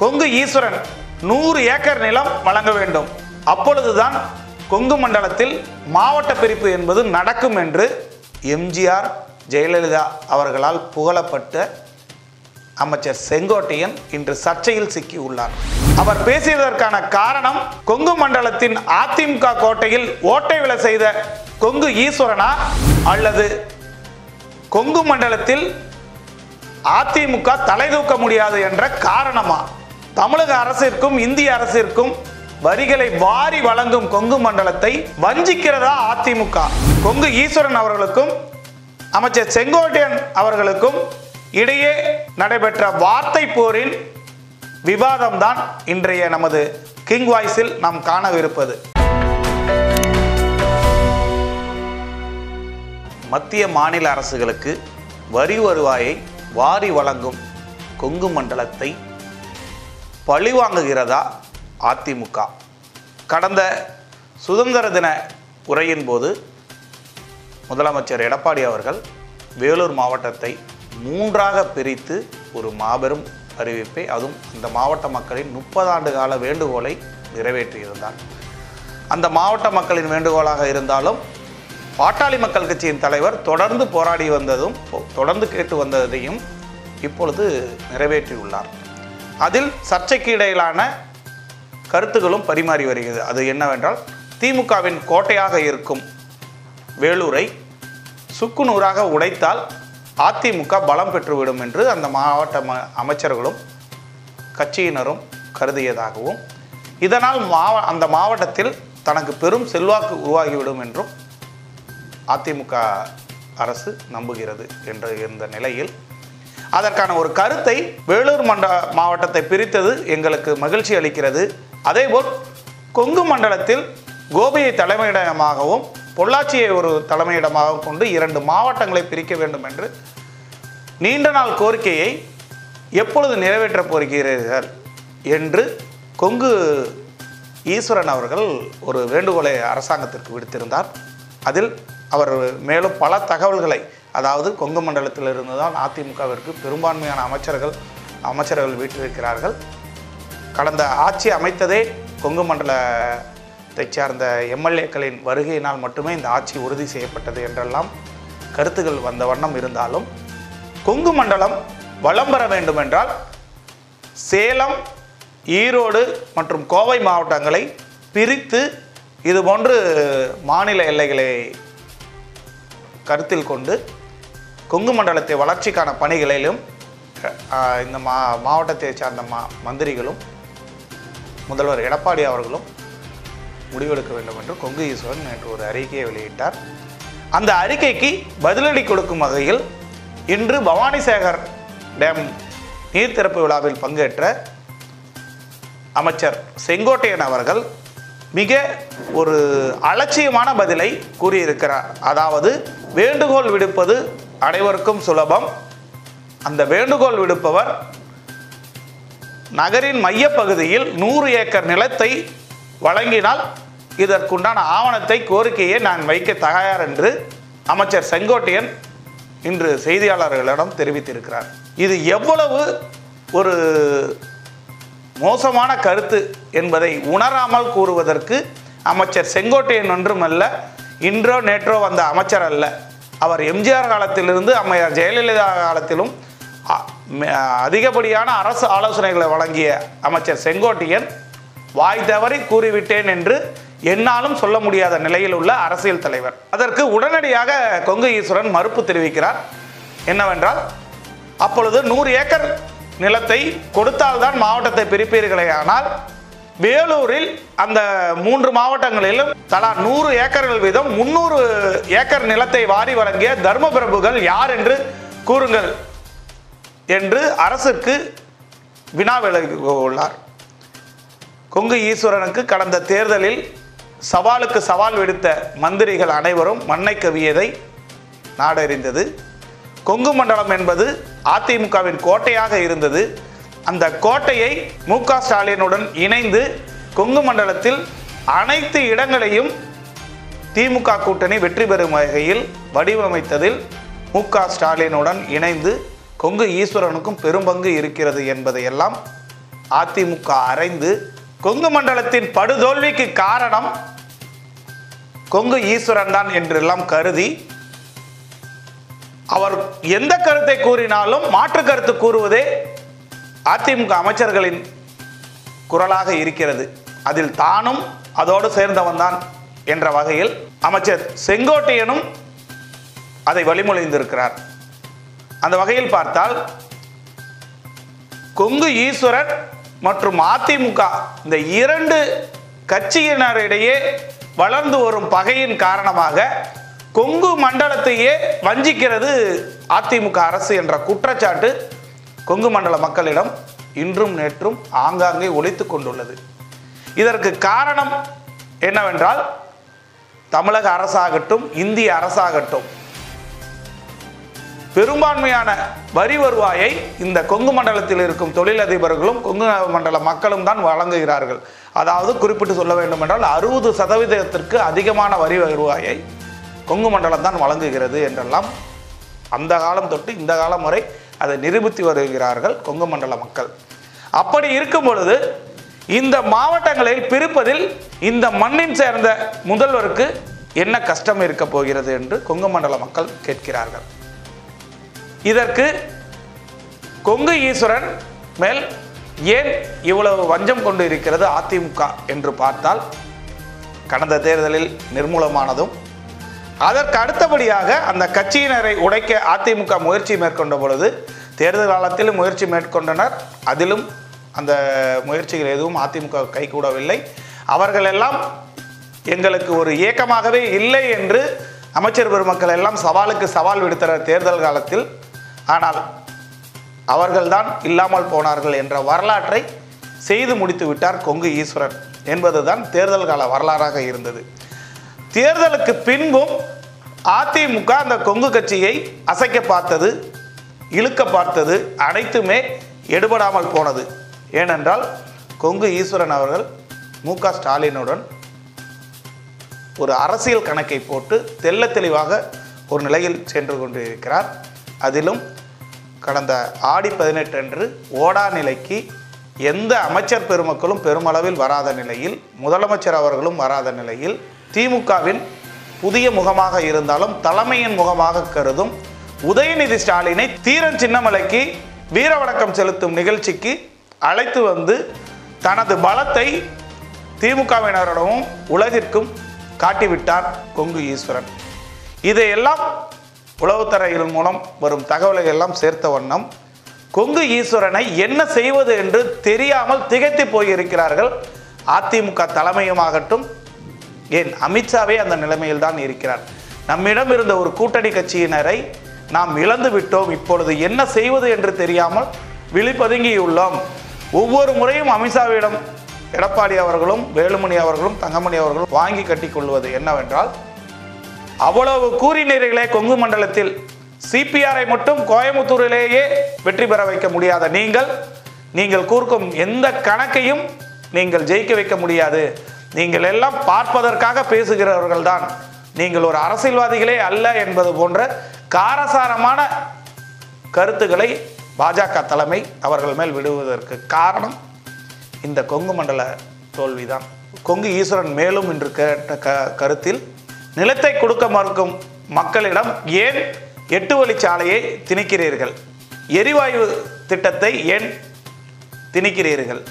கொங்கு ஈஸ்வரன் நூறு ஏக்கர் நிலம் வழங்க வேண்டும் அப்பொழுதுதான் கொங்கு மண்டலத்தில் மாவட்ட பிரிப்பு என்பது நடக்கும் என்று எம்ஜிஆர் ஜெயலலிதா அவர்களால் புகழப்பட்ட அமைச்சர் செங்கோட்டையன் இன்று சர்ச்சையில் சிக்கியுள்ளார் அவர் பேசியதற்கான காரணம் கொங்கு மண்டலத்தின் அதிமுக கோட்டையில் ஓட்டை விழ செய்த கொங்கு ஈஸ்வரனா அல்லது கொங்கு மண்டலத்தில் அதிமுக தலை தூக்க முடியாது என்ற காரணமா தமிழக அரசிற்கும் இந்திய அரசிற்கும் வரிகளை வாரி வழங்கும் கொங்கு மண்டலத்தை வஞ்சிக்கிறதா அதிமுக கொங்கு ஈஸ்வரன் அவர்களுக்கும் அமைச்சர் செங்கோட்டையன் அவர்களுக்கும் இடையே நடைபெற்ற வார்த்தை போரின் விவாதம்தான் இன்றைய நமது கிங் வாய்ஸில் நாம் காணவிருப்பது மத்திய மாநில அரசுகளுக்கு வரி வருவாயை வாரி வழங்கும் கொங்கு மண்டலத்தை பழிவாங்குகிறதா அதிமுக கடந்த சுதந்திர தின உரையின் போது முதலமைச்சர் எடப்பாடி அவர்கள் வேலூர் மாவட்டத்தை மூன்றாக பிரித்து ஒரு மாபெரும் அறிவிப்பை அதுவும் அந்த மாவட்ட மக்களின் முப்பது ஆண்டு கால வேண்டுகோளை நிறைவேற்றியிருந்தார் அந்த மாவட்ட மக்களின் வேண்டுகோளாக இருந்தாலும் பாட்டாளி மக்கள் கட்சியின் தலைவர் தொடர்ந்து போராடி வந்ததும் தொடர்ந்து கேட்டு வந்ததையும் இப்பொழுது நிறைவேற்றியுள்ளார் அதில் சர்ச்சைக்கு இடையிலான கருத்துகளும் பரிமாறி வருகிறது அது என்னவென்றால் திமுகவின் கோட்டையாக இருக்கும் வேலூரை சுக்குநூறாக உடைத்தால் அதிமுக பலம் பெற்றுவிடும் என்று அந்த மாவட்ட ம- அமைச்சர்களும் கட்சியினரும் கருதியதாகவும் இதனால் மாவ அந்த மாவட்டத்தில் தனக்கு பெரும் செல்வாக்கு உருவாகிவிடும் என்றும் அதிமுக அரசு நம்புகிறது என்ற இருந்த நிலையில் அதற்கான ஒரு கருத்தை வேலூர் மண்ட மாவட்டத்தை பிரித்தது எங்களுக்கு மகிழ்ச்சி அளிக்கிறது அதேபோல் கொங்கு மண்டலத்தில் கோபியை தலைமையிடமாகவும் பொள்ளாச்சியை ஒரு தலைமையிடமாக கொண்டு இரண்டு மாவட்டங்களை பிரிக்க வேண்டும் என்று நீண்ட நாள் கோரிக்கையை எப்பொழுது நிறைவேற்றப் போகிறீர்கள் என்று கொங்கு ஈஸ்வரன் அவர்கள் ஒரு வேண்டுகோளை அரசாங்கத்திற்கு விடுத்திருந்தார் அதில் அவர் மேலும் பல தகவல்களை அதாவது கொங்கு மண்டலத்திலிருந்து தான் அதிமுகவிற்கு பெரும்பான்மையான அமைச்சர்கள் அமைச்சர்கள் வீற்றிருக்கிறார்கள் கடந்த ஆட்சி அமைத்ததே கொங்கு மண்டலத்தைச் சார்ந்த எம்எல்ஏக்களின் வருகையினால் மட்டுமே இந்த ஆட்சி உறுதி செய்யப்பட்டது என்றெல்லாம் கருத்துகள் வந்த வண்ணம் இருந்தாலும் கொங்கு மண்டலம் வளம் பெற வேண்டுமென்றால் சேலம் ஈரோடு மற்றும் கோவை மாவட்டங்களை பிரித்து இதுபோன்று மாநில எல்லைகளை கருத்தில் கொண்டு கொங்கு மண்டலத்தை வளர்ச்சிக்கான பணிகளிலும் அஹ், இந்த மா மாவட்டத்தை சார்ந்த மா மந்திரிகளும் முதல்வர் எடப்பாடி அவர்களும் முடிவெடுக்க வேண்டும் என்று கொங்கு ஈஸ்வரன் நேற்று ஒரு அறிக்கையை வெளியிட்டார் அந்த அறிக்கைக்கு பதிலடி கொடுக்கும் வகையில் இன்று பவானிசேகர் டேம் நீர் திறப்பு விழாவில் பங்கேற்ற அமைச்சர் செங்கோட்டையன் அவர்கள் மிக ஒரு அலட்சியமான பதிலை கூறியிருக்கிறார் அதாவது வேண்டுகோள் விடுப்பது அனைவருக்கும் சுலபம் அந்த வேண்டுகோள் விடுப்பவர் நகரின் மையப்பகுதியில் நூறு ஏக்கர் நிலத்தை வழங்கினால் இதற்குண்டான ஆவணத்தை கோரிக்கையை நான் வைக்க தயார் என்று அமைச்சர் செங்கோட்டையன் இன்று செய்தியாளர்களிடம் தெரிவித்திருக்கிறார் இது எவ்வளவு ஒரு மோசமான கருத்து என்பதை உணராமல் கூறுவதற்கு அமைச்சர் செங்கோட்டையன் ஒன்றுமல்ல இன்றோ நேற்றோ வந்த அமைச்சர் அல்ல அவர் எம்ஜிஆர் காலத்திலிருந்து அம்மையார் ஜெயலலிதா காலத்திலும் அ- ம- அதிகப்படியான அரசு ஆலோசனைகளை வழங்கிய அமைச்சர் செங்கோட்டையன் வாய் தவறி கூறிவிட்டேன் என்று என்னாலும் சொல்ல முடியாத நிலையில் உள்ள அரசியல் தலைவர் அதற்கு உடனடியாக கொங்கு ஈஸ்வரன் மறுப்பு தெரிவிக்கிறார் என்னவென்றால் அப்பொழுது நூறு ஏக்கர் நிலத்தை கொடுத்தால்தான் மாவட்டத்தை பிரிப்பீர்களே ஆனால் வேலூரில் அந்த மூன்று மாவட்டங்களிலும் தலா நூறு ஏக்கர்கள் வீதம் முன்னூறு ஏக்கர் நிலத்தை வாரி வழங்கிய தர்ம பிரபுகள் யார் என்று கூறுங்கள் என்று அரசுக்கு வினா உள்ளார் கொங்கு ஈஸ்வரனுக்கு கடந்த தேர்தலில் சவாலுக்கு சவால் விடுத்த மந்திரிகள் அனைவரும் மண்ணை கவியதை நாடறிந்தது கொங்கு மண்டலம் என்பது அதிமுகவின் கோட்டையாக இருந்தது அந்த கோட்டையை மு க ஸ்டாலினுடன் இணைந்து கொங்கு மண்டலத்தில் அனைத்து இடங்களையும் திமுக கூட்டணி வெற்றி பெறும் வகையில் வடிவமைத்ததில் மு க ஸ்டாலினுடன் இணைந்து கொங்கு ஈஸ்வரனுக்கும் பெரும்பங்கு இருக்கிறது என்பதையெல்லாம் அதிமுக அறைந்து கொங்கு மண்டலத்தின் படுதோல்விக்கு காரணம் கொங்கு ஈஸ்வரன் தான் என்றெல்லாம் கருதி அவர் எந்த கருத்தை கூறினாலும் மாற்று கருத்து கூறுவதே அதிமுக அமைச்சர்களின் குரலாக இருக்கிறது அதில் தானும் அதோடு சேர்ந்தவன் தான் என்ற வகையில் அமைச்சர் செங்கோட்டையனும் அதை வழிமொழிந்திருக்கிறார் அந்த வகையில் பார்த்தால் கொங்கு ஈஸ்வரன் மற்றும் அதிமுக இந்த இரண்டு கட்சியினரிடையே வளர்ந்து வரும் பகையின் காரணமாக கொங்கு மண்டலத்தையே வஞ்சிக்கிறது அதிமுக அரசு என்ற குற்றச்சாட்டு கொங்கு மண்டல மக்களிடம் இன்றும் நேற்றும் ஆங்காங்கே ஒலித்து கொண்டுள்ளது இதற்கு காரணம் என்னவென்றால் தமிழக அரசாகட்டும் இந்திய அரசாகட்டும் பெரும்பான்மையான வரி வருவாயை இந்த கொங்கு மண்டலத்தில் இருக்கும் தொழிலதிபர்களும் கொங்கு மண்டல மக்களும் தான் வழங்குகிறார்கள் அதாவது குறிப்பிட்டு சொல்ல வேண்டும் என்றால் அறுபது சதவீதத்திற்கு அதிகமான வரி வருவாயை கொங்கு மண்டலம் தான் வழங்குகிறது என்றெல்லாம் அந்த காலம் தொட்டு இந்த காலம் வரை அதை நிரூபித்து வருகிறார்கள் கொங்கு மண்டல மக்கள் அப்படி இருக்கும் பொழுது இந்த மாவட்டங்களை பிரிப்பதில் இந்த மண்ணின் சேர்ந்த முதல்வருக்கு என்ன கஷ்டம் இருக்க போகிறது என்று கொங்கு மண்டல மக்கள் கேட்கிறார்கள் இதற்கு கொங்கு ஈஸ்வரன் மேல் ஏன் இவ்வளவு வஞ்சம் கொண்டு இருக்கிறது அதிமுக என்று பார்த்தால் கடந்த தேர்தலில் நிர்மூலமானதும் அதற்கு அடுத்தபடியாக அந்த கட்சியினரை உடைக்க அதிமுக முயற்சி மேற்கொண்ட பொழுது தேர்தல் காலத்திலும் முயற்சி மேற்கொண்டனர் அதிலும் அந்த முயற்சிகள் எதுவும் அதிமுக கைகூடவில்லை அவர்கள் எல்லாம் எங்களுக்கு ஒரு இயக்கமாகவே இல்லை என்று அமைச்சர் பெருமக்கள் எல்லாம் சவாலுக்கு சவால் விடுத்தனர் தேர்தல் காலத்தில் ஆனால் அவர்கள்தான் இல்லாமல் போனார்கள் என்ற வரலாற்றை செய்து முடித்து விட்டார் கொங்கு ஈஸ்வரன் என்பதுதான் தேர்தல் கால வரலாறாக இருந்தது தேர்தலுக்கு பின்பும் அதிமுக அந்த கொங்கு கட்சியை அசைக்க பார்த்தது இழுக்க பார்த்தது அனைத்துமே எடுபடாமல் போனது ஏனென்றால் கொங்கு ஈஸ்வரன் அவர்கள் மு க ஸ்டாலினுடன் ஒரு அரசியல் கணக்கை போட்டு தெள்ள தெளிவாக ஒரு நிலையில் சென்று கொண்டிருக்கிறார் அதிலும் கடந்த ஆடி பதினெட்டு அன்று ஓடா நிலைக்கு எந்த அமைச்சர் பெருமக்களும் பெருமளவில் வராத நிலையில் முதலமைச்சர் அவர்களும் வராத நிலையில் திமுகவின் புதிய முகமாக இருந்தாலும் தலைமையின் முகமாக கருதும் உதயநிதி ஸ்டாலினை தீரன் சின்னமலைக்கு வீரவணக்கம் செலுத்தும் நிகழ்ச்சிக்கு அழைத்து வந்து தனது பலத்தை திமுகவினரிடமும் உலகிற்கும் காட்டிவிட்டார் கொங்கு ஈஸ்வரன் இதையெல்லாம் உளவுத்துறையின் மூலம் வரும் தகவலை எல்லாம் சேர்த்த வண்ணம் கொங்கு ஈஸ்வரனை என்ன செய்வது என்று தெரியாமல் திகைத்து போயிருக்கிறார்கள் அதிமுக தலைமையுமாகட்டும் ஏன் அமித்ஷாவே அந்த நிலைமையில் தான் இருக்கிறார் நம்மிடம் இருந்த ஒரு கூட்டணி கட்சியினரை நாம் இழந்து விட்டோம் இப்பொழுது என்ன செய்வது என்று தெரியாமல் விழிப்பதுங்கியுள்ளோம் ஒவ்வொரு முறையும் அமித்ஷாவிடம் எடப்பாடி அவர்களும் வேலுமணி அவர்களும் தங்கமணி அவர்களும் வாங்கி கட்டிக்கொள்வது என்னவென்றால் அவ்வளவு கூறினீர்களே கொங்கு மண்டலத்தில் சிபிஆரை மட்டும் கோயமுத்தூரிலேயே வெற்றி பெற வைக்க முடியாத நீங்கள் நீங்கள் கூர்க்கும் எந்த கணக்கையும் நீங்கள் ஜெயிக்க வைக்க முடியாது நீங்கள் எல்லாம் பார்ப்பதற்காக பேசுகிறவர்கள் தான் நீங்கள் ஒரு அரசியல்வாதிகளே அல்ல என்பது போன்ற காரசாரமான கருத்துக்களை பாஜக தலைமை அவர்கள் மேல் விடுவதற்கு காரணம் இந்த கொங்கு மண்டல தோல்விதான் கொங்கு ஈஸ்வரன் மேலும் இன்று கேட்ட க கருத்தில் நிலத்தை கொடுக்க மறுக்கும் மக்களிடம் ஏன் எட்டு வழிச்சாலையை திணிக்கிறீர்கள் எரிவாயு திட்டத்தை ஏன் திணிக்கிறீர்கள்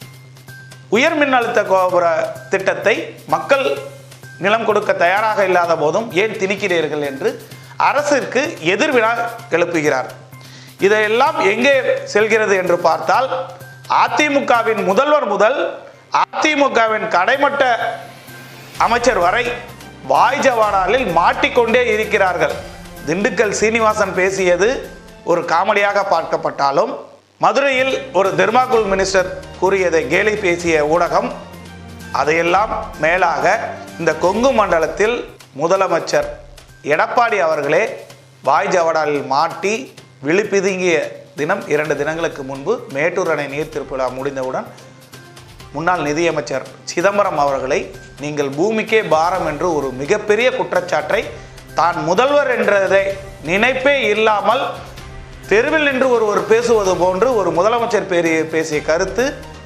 உயர் மின்னழுத்த கோபுர திட்டத்தை மக்கள் நிலம் கொடுக்க தயாராக இல்லாத போதும் ஏன் திணிக்கிறீர்கள் என்று அரசிற்கு எதிர்வினா எழுப்புகிறார் இதையெல்லாம் எங்கே செல்கிறது என்று பார்த்தால் அதிமுகவின் முதல்வர் முதல் அதிமுகவின் கடைமட்ட அமைச்சர் வரை வாய் ஜவானாலில் மாட்டிக்கொண்டே இருக்கிறார்கள் திண்டுக்கல் சீனிவாசன் பேசியது ஒரு காமெடியாக பார்க்கப்பட்டாலும் மதுரையில் ஒரு தெர்மாகுல் மினிஸ்டர் கூறியதை கேலி பேசிய ஊடகம் அதையெல்லாம் மேலாக இந்த கொங்கு மண்டலத்தில் முதலமைச்சர் எடப்பாடி அவர்களே வாய் ஜவடாலில் மாட்டி விழிப்பிதுங்கிய தினம் இரண்டு தினங்களுக்கு முன்பு மேட்டூர் அணை நீர் திருவிழா முடிந்தவுடன் முன்னாள் நிதியமைச்சர் சிதம்பரம் அவர்களை நீங்கள் பூமிக்கே பாரம் என்று ஒரு மிகப்பெரிய குற்றச்சாட்டை தான் முதல்வர் என்றதை நினைப்பே இல்லாமல் தெருவில் நின்று ஒருவர் பேசுவது போன்று ஒரு முதலமைச்சர் பேரிய பேசிய கருத்து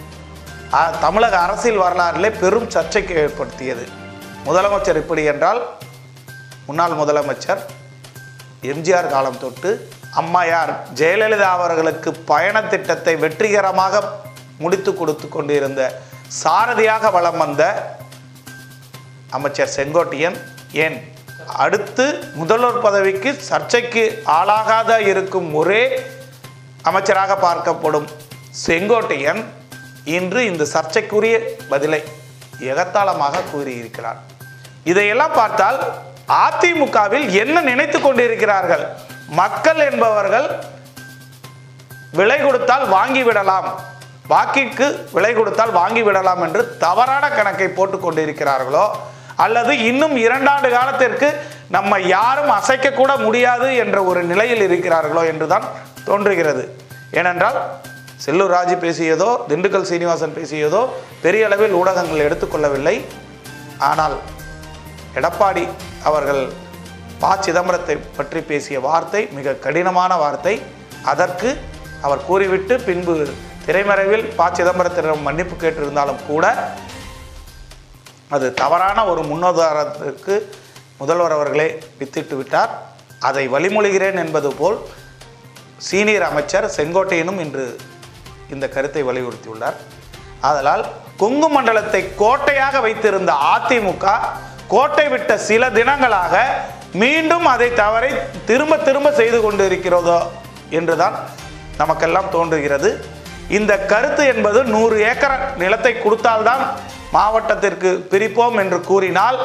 அ- தமிழக அரசியல் வரலாற்றிலே பெரும் சர்ச்சைக்கு ஏற்படுத்தியது முதலமைச்சர் இப்படி என்றால் முன்னாள் முதலமைச்சர் எம்ஜிஆர் காலம் தொட்டு அம்மையார் ஜெயலலிதா அவர்களுக்கு பயண திட்டத்தை வெற்றிகரமாக முடித்து கொடுத்து கொண்டிருந்த சாரதியாக வலம் வந்த அமைச்சர் செங்கோட்டையன் ஏன் அடுத்து முதல்வர் பதவிக்கு சர்ச்சைக்கு ஆளாகாத இருக்கும் ஒரே அமைச்சராக பார்க்கப்படும் செங்கோட்டையன் இன்று இந்த சர்ச்சைக்குரிய பதிலை எகத்தாளமாக கூறியிருக்கிறார் இதையெல்லாம் பார்த்தால் அதிமுகவில் என்ன நினைத்து கொண்டிருக்கிறார்கள் மக்கள் என்பவர்கள் விலை கொடுத்தால் வாங்கி விடலாம் வாக்கிற்கு விலை கொடுத்தால் வாங்கி விடலாம் என்று தவறான கணக்கை போட்டுக் கொண்டிருக்கிறார்களோ அல்லது இன்னும் இரண்டாண்டு காலத்திற்கு நம்ம யாரும் அசைக்க கூட முடியாது என்ற ஒரு நிலையில் இருக்கிறார்களோ என்றுதான் தோன்றுகிறது ஏனென்றால் செல்லூர் ராஜு பேசியதோ திண்டுக்கல் சீனிவாசன் பேசியதோ பெரிய அளவில் ஊடகங்கள் எடுத்துக்கொள்ளவில்லை ஆனால் எடப்பாடி அவர்கள் ப சிதம்பரத்தை பற்றி பேசிய வார்த்தை மிக கடினமான வார்த்தை அதற்கு அவர் கூறிவிட்டு பின்பு திரைமறைவில் ப சிதம்பரத்திடம் மன்னிப்பு கேட்டிருந்தாலும் கூட அது தவறான ஒரு முன்னுதாரணத்திற்கு முதல்வர் அவர்களே வித்திட்டு விட்டார் அதை வழிமொழிகிறேன் என்பது போல் சீனியர் அமைச்சர் செங்கோட்டையனும் இன்று இந்த கருத்தை வலியுறுத்தியுள்ளார் ஆதலால் கொங்கு மண்டலத்தை கோட்டையாக வைத்திருந்த அதிமுக கோட்டை விட்ட சில தினங்களாக மீண்டும் அதை தவறை திரும்ப திரும்ப செய்து கொண்டிருக்கிறதோ என்றுதான் நமக்கெல்லாம் தோன்றுகிறது இந்த கருத்து என்பது நூறு ஏக்கர் நிலத்தை கொடுத்தால்தான் மாவட்டத்திற்கு பிரிப்போம் என்று கூறினால்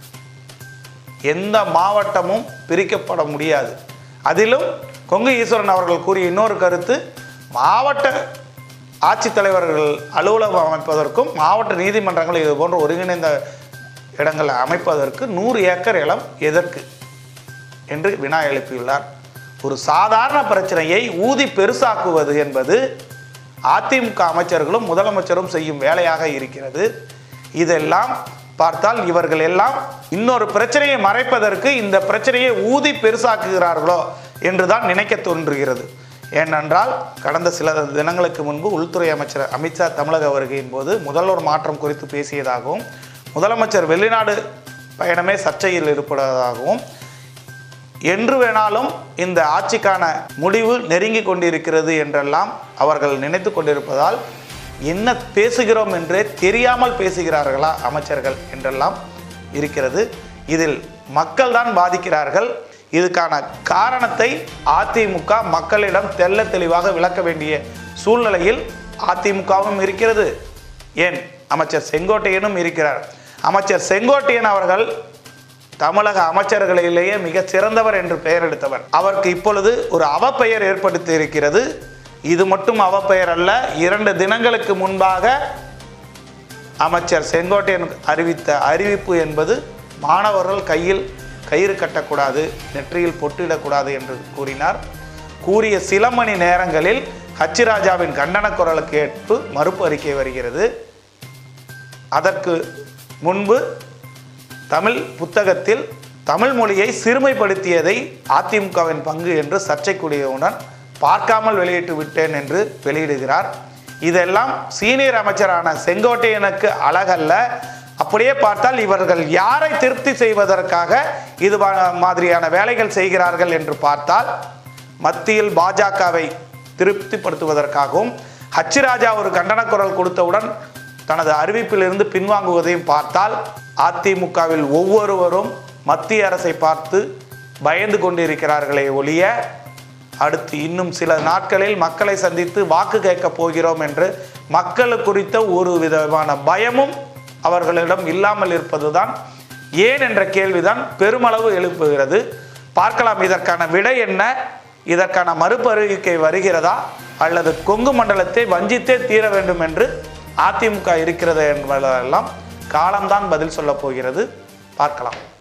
எந்த மாவட்டமும் பிரிக்கப்பட முடியாது அதிலும் கொங்கு ஈஸ்வரன் அவர்கள் கூறிய இன்னொரு கருத்து மாவட்ட ஆட்சித்தலைவர்கள் அலுவலகம் அமைப்பதற்கும் மாவட்ட நீதிமன்றங்கள் இது போன்ற ஒருங்கிணைந்த இடங்களை அமைப்பதற்கு நூறு ஏக்கர் இடம் எதற்கு என்று வினா எழுப்பியுள்ளார் ஒரு சாதாரண பிரச்சனையை ஊதி பெருசாக்குவது என்பது அதிமுக அமைச்சர்களும் முதலமைச்சரும் செய்யும் வேலையாக இருக்கிறது இதெல்லாம் பார்த்தால் இவர்கள் எல்லாம் இன்னொரு பிரச்சனையை மறைப்பதற்கு இந்த பிரச்சனையை ஊதி பெருசாக்குகிறார்களோ என்றுதான் நினைக்க தோன்றுகிறது ஏனென்றால் கடந்த சில தினங்களுக்கு முன்பு உள்துறை அமைச்சர் அமித்ஷா தமிழக வருகையின் போது முதல்வர் மாற்றம் குறித்து பேசியதாகவும் முதலமைச்சர் வெளிநாடு பயணமே சர்ச்சையில் இருப்பதாகவும் என்று வேணாலும் இந்த ஆட்சிக்கான முடிவு நெருங்கி கொண்டிருக்கிறது என்றெல்லாம் அவர்கள் நினைத்து கொண்டிருப்பதால் என்ன பேசுகிறோம் என்றே தெரியாமல் பேசுகிறார்களா அமைச்சர்கள் என்றெல்லாம் இருக்கிறது இதில் மக்கள் தான் பாதிக்கிறார்கள் இதுக்கான காரணத்தை அதிமுக மக்களிடம் தெள்ள தெளிவாக விளக்க வேண்டிய சூழ்நிலையில் அதிமுகவும் இருக்கிறது ஏன் அமைச்சர் செங்கோட்டையனும் இருக்கிறார் அமைச்சர் செங்கோட்டையன் அவர்கள் தமிழக அமைச்சர்களிலேயே மிக சிறந்தவர் என்று பெயர் எடுத்தவர் அவருக்கு இப்பொழுது ஒரு அவப்பெயர் ஏற்படுத்தி இருக்கிறது இது மட்டும் அவப்பெயர் அல்ல இரண்டு தினங்களுக்கு முன்பாக அமைச்சர் செங்கோட்டையன் அறிவித்த அறிவிப்பு என்பது மாணவர்கள் கையில் கயிறு கட்டக்கூடாது நெற்றியில் பொட்டிடக்கூடாது என்று கூறினார் கூறிய சில மணி நேரங்களில் ஹச் ராஜாவின் கண்டன குரலுக்கு ஏற்பு மறுப்பு அறிக்கை வருகிறது அதற்கு முன்பு தமிழ் புத்தகத்தில் தமிழ் மொழியை சிறுமைப்படுத்தியதை அதிமுகவின் பங்கு என்று சர்ச்சைக்குரியவுடன் பார்க்காமல் வெளியிட்டு விட்டேன் என்று வெளியிடுகிறார் இதெல்லாம் சீனியர் அமைச்சரான செங்கோட்டையனுக்கு அழகல்ல அப்படியே பார்த்தால் இவர்கள் யாரை திருப்தி செய்வதற்காக இது மா- மாதிரியான வேலைகள் செய்கிறார்கள் என்று பார்த்தால் மத்தியில் பாஜகவை திருப்திப்படுத்துவதற்காகவும் ஹச் ராஜா ஒரு கண்டன குரல் கொடுத்தவுடன் தனது அறிவிப்பிலிருந்து பின்வாங்குவதையும் பார்த்தால் அதிமுகவில் ஒவ்வொருவரும் மத்திய அரசை பார்த்து பயந்து கொண்டிருக்கிறார்களே ஒழிய அடுத்து இன்னும் சில நாட்களில் மக்களை சந்தித்து வாக்கு கேட்கப் போகிறோம் என்று மக்கள் குறித்த ஒரு விதமான பயமும் அவர்களிடம் இல்லாமல் இருப்பதுதான் ஏன் என்ற கேள்விதான் பெருமளவு எழுப்புகிறது பார்க்கலாம் இதற்கான விடை என்ன இதற்கான மறுபறிக்கை வருகிறதா அல்லது கொங்கு மண்டலத்தை வஞ்சித்தே தீர வேண்டும் என்று அதிமுக இருக்கிறது என்பதெல்லாம் காலம்தான் பதில் சொல்லப் போகிறது பார்க்கலாம்